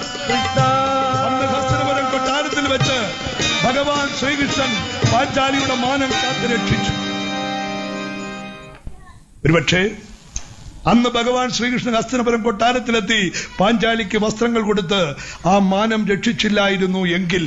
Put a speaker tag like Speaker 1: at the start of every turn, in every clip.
Speaker 1: അന്ന് ഹസ്തനപുരം കൊട്ടാരത്തിൽ വെച്ച് ഭഗവാൻ ശ്രീകൃഷ്ണൻ പാഞ്ചാലിയുടെ മാനം കാത്തു രക്ഷിച്ചു ഒരുപക്ഷേ അന്ന് ഭഗവാൻ ശ്രീകൃഷ്ണൻ ഹസ്തനപുരം കൊട്ടാരത്തിലെത്തി പാഞ്ചാലിക്ക് വസ്ത്രങ്ങൾ കൊടുത്ത് ആ മാനം രക്ഷിച്ചില്ലായിരുന്നു എങ്കിൽ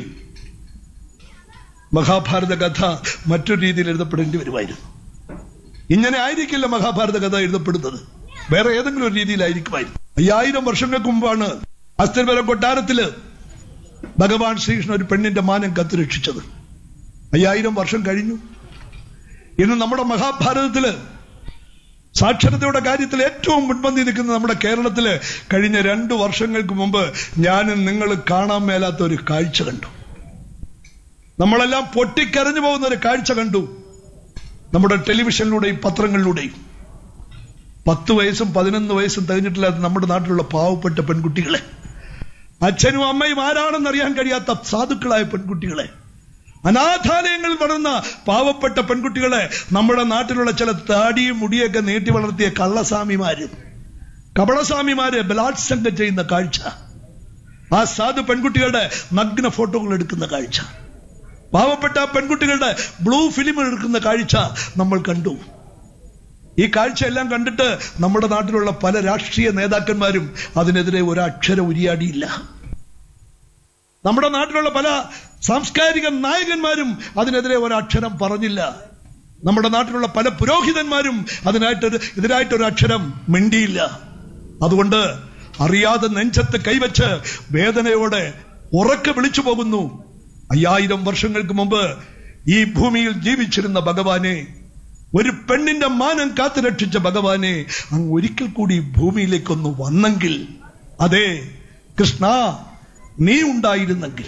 Speaker 1: മഹാഭാരത കഥ മറ്റൊരു രീതിയിൽ എഴുതപ്പെടേണ്ടി വരുമായിരുന്നു ഇങ്ങനെ ആയിരിക്കില്ല മഹാഭാരത കഥ എഴുതപ്പെടുന്നത് വേറെ ഏതെങ്കിലും ഒരു രീതിയിലായിരിക്കുമായിരുന്നു അയ്യായിരം വർഷങ്ങൾക്ക് മുമ്പാണ് ഹസ്തനപുരം കൊട്ടാരത്തില് ഭഗവാൻ ശ്രീകൃഷ്ണൻ ഒരു പെണ്ണിന്റെ മാനം കത്തുരക്ഷിച്ചത് അയ്യായിരം വർഷം കഴിഞ്ഞു ഇന്ന് നമ്മുടെ മഹാഭാരതത്തില് സാക്ഷരതയുടെ കാര്യത്തിൽ ഏറ്റവും മുൻപന്തി നിൽക്കുന്ന നമ്മുടെ കേരളത്തില് കഴിഞ്ഞ രണ്ടു വർഷങ്ങൾക്ക് മുമ്പ് ഞാനും നിങ്ങൾ കാണാൻ മേലാത്ത ഒരു കാഴ്ച കണ്ടു നമ്മളെല്ലാം പൊട്ടിക്കരഞ്ഞു പോകുന്ന ഒരു കാഴ്ച കണ്ടു നമ്മുടെ ടെലിവിഷനിലൂടെയും പത്രങ്ങളിലൂടെയും പത്ത് വയസ്സും പതിനൊന്ന് വയസ്സും തികഞ്ഞിട്ടില്ലാത്ത നമ്മുടെ നാട്ടിലുള്ള പാവപ്പെട്ട പെൺകുട്ടികളെ അച്ഛനും അമ്മയും ആരാണെന്ന് അറിയാൻ കഴിയാത്ത സാധുക്കളായ പെൺകുട്ടികളെ അനാഥാലയങ്ങളിൽ വളർന്ന പാവപ്പെട്ട പെൺകുട്ടികളെ നമ്മുടെ നാട്ടിലുള്ള ചില താടിയും മുടിയൊക്കെ നീട്ടി വളർത്തിയ കള്ളസ്വാമിമാര് കപളസ്വാമിമാര് ബലാത്സംഗം ചെയ്യുന്ന കാഴ്ച ആ സാധു പെൺകുട്ടികളുടെ നഗ്ന ഫോട്ടോകൾ എടുക്കുന്ന കാഴ്ച പാവപ്പെട്ട പെൺകുട്ടികളുടെ ബ്ലൂ ഫിലിം എടുക്കുന്ന കാഴ്ച നമ്മൾ കണ്ടു ഈ കാഴ്ച എല്ലാം കണ്ടിട്ട് നമ്മുടെ നാട്ടിലുള്ള പല രാഷ്ട്രീയ നേതാക്കന്മാരും അതിനെതിരെ ഒരക്ഷരം ഉരിയാടിയില്ല നമ്മുടെ നാട്ടിലുള്ള പല സാംസ്കാരിക നായകന്മാരും അതിനെതിരെ ഒരക്ഷരം പറഞ്ഞില്ല നമ്മുടെ നാട്ടിലുള്ള പല പുരോഹിതന്മാരും അതിനായിട്ടൊരു എതിരായിട്ടൊരു അക്ഷരം മിണ്ടിയില്ല അതുകൊണ്ട് അറിയാതെ നെഞ്ചത്ത് കൈവച്ച് വേദനയോടെ ഉറക്കെ വിളിച്ചു പോകുന്നു അയ്യായിരം വർഷങ്ങൾക്ക് മുമ്പ് ഈ ഭൂമിയിൽ ജീവിച്ചിരുന്ന ഭഗവാനെ ഒരു പെണ്ണിന്റെ മാനം കാത്തു രക്ഷിച്ച ഭഗവാനെ അങ്ങ് ഒരിക്കൽ കൂടി ഭൂമിയിലേക്കൊന്ന് വന്നെങ്കിൽ അതെ കൃഷ്ണ നീ ഉണ്ടായിരുന്നെങ്കിൽ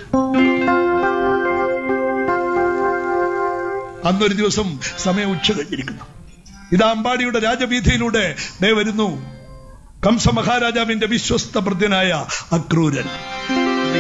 Speaker 1: അന്നൊരു ദിവസം സമയം ഉച്ച കഴിഞ്ഞിരിക്കുന്നു ഇതാ അമ്പാടിയുടെ രാജവീഥിയിലൂടെ ദേ വരുന്നു കംസ മഹാരാജാവിന്റെ വിശ്വസ്ത ഭൃത്യനായ അക്രൂരൻ